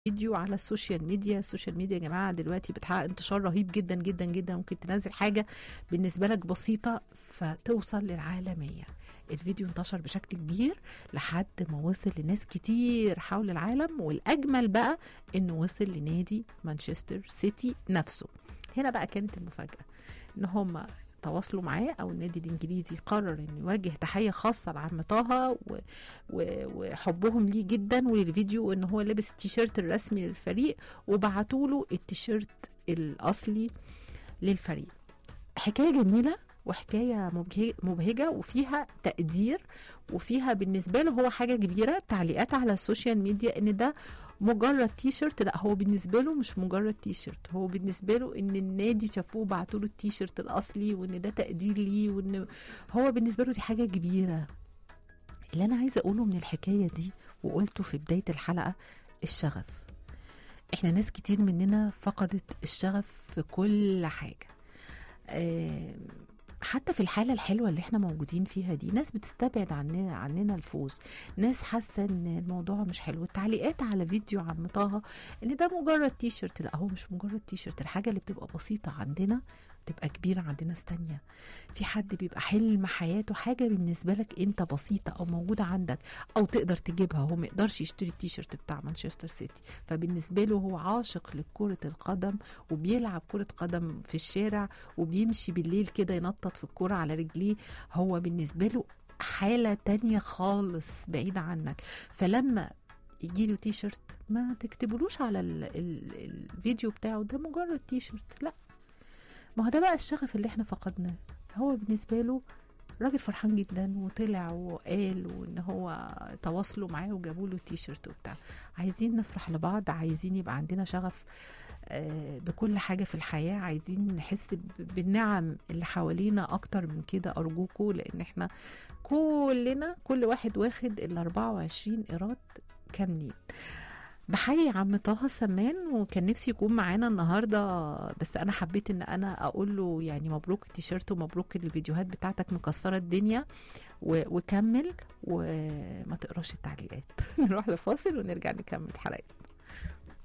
فيديو على السوشيال ميديا السوشيال ميديا يا جماعه دلوقتي بتحقق انتشار رهيب جدا جدا جدا ممكن تنزل حاجه بالنسبه لك بسيطه فتوصل للعالميه الفيديو انتشر بشكل كبير لحد ما وصل لناس كتير حول العالم والاجمل بقى انه وصل لنادي مانشستر سيتي نفسه هنا بقى كانت المفاجاه ان هم تواصلوا معاه او النادي الانجليزي قرر انه يوجه تحيه خاصه لعم طه و... و... وحبهم ليه جدا وللفيديو ان هو لابس التيشيرت الرسمي للفريق وبعتوا له التيشيرت الاصلي للفريق حكايه جميله وحكايه مبهجه, مبهجة وفيها تقدير وفيها بالنسبه له هو حاجه كبيره تعليقات على السوشيال ميديا ان ده مجرد تي شيرت لا هو بالنسبه له مش مجرد تي شيرت هو بالنسبه له ان النادي شافوه بعتوا له التي شيرت الاصلي وان ده تقدير ليه وان هو بالنسبه له دي حاجه كبيره اللي انا عايزه اقوله من الحكايه دي وقلته في بدايه الحلقه الشغف احنا ناس كتير مننا فقدت الشغف في كل حاجه آه حتى في الحالة الحلوة اللي احنا موجودين فيها دي ناس بتستبعد عننا عننا الفوز ناس حاسة ان الموضوع مش حلو التعليقات على فيديو عم طه ان ده مجرد تي شيرت لا هو مش مجرد تي شيرت الحاجة اللي بتبقى بسيطة عندنا تبقى كبيرة عند ناس تانية في حد بيبقى حلم حياته حاجة بالنسبة لك انت بسيطة او موجودة عندك او تقدر تجيبها هو ما يقدرش يشتري التيشيرت بتاع مانشستر سيتي فبالنسبة له هو عاشق لكرة القدم وبيلعب كرة قدم في الشارع وبيمشي بالليل كده ينطط في الكرة على رجليه هو بالنسبة له حالة تانية خالص بعيدة عنك فلما يجي له تي شيرت ما تكتبولوش على ال ال الفيديو بتاعه ده مجرد تي شيرت لا ما هو ده بقى الشغف اللي احنا فقدناه هو بالنسبه له راجل فرحان جدا وطلع وقال وان هو تواصلوا معاه وجابوا له تي شيرت وبتاع عايزين نفرح لبعض عايزين يبقى عندنا شغف بكل حاجه في الحياه عايزين نحس بالنعم اللي حوالينا اكتر من كده ارجوكوا لان احنا كلنا كل واحد واخد ال 24 ايراد كاملين بحيي عم طه سمان وكان نفسي يكون معانا النهارده بس انا حبيت ان انا اقول له يعني مبروك التيشيرت ومبروك الفيديوهات بتاعتك مكسره الدنيا وكمل وما تقراش التعليقات نروح لفاصل ونرجع نكمل حلقتنا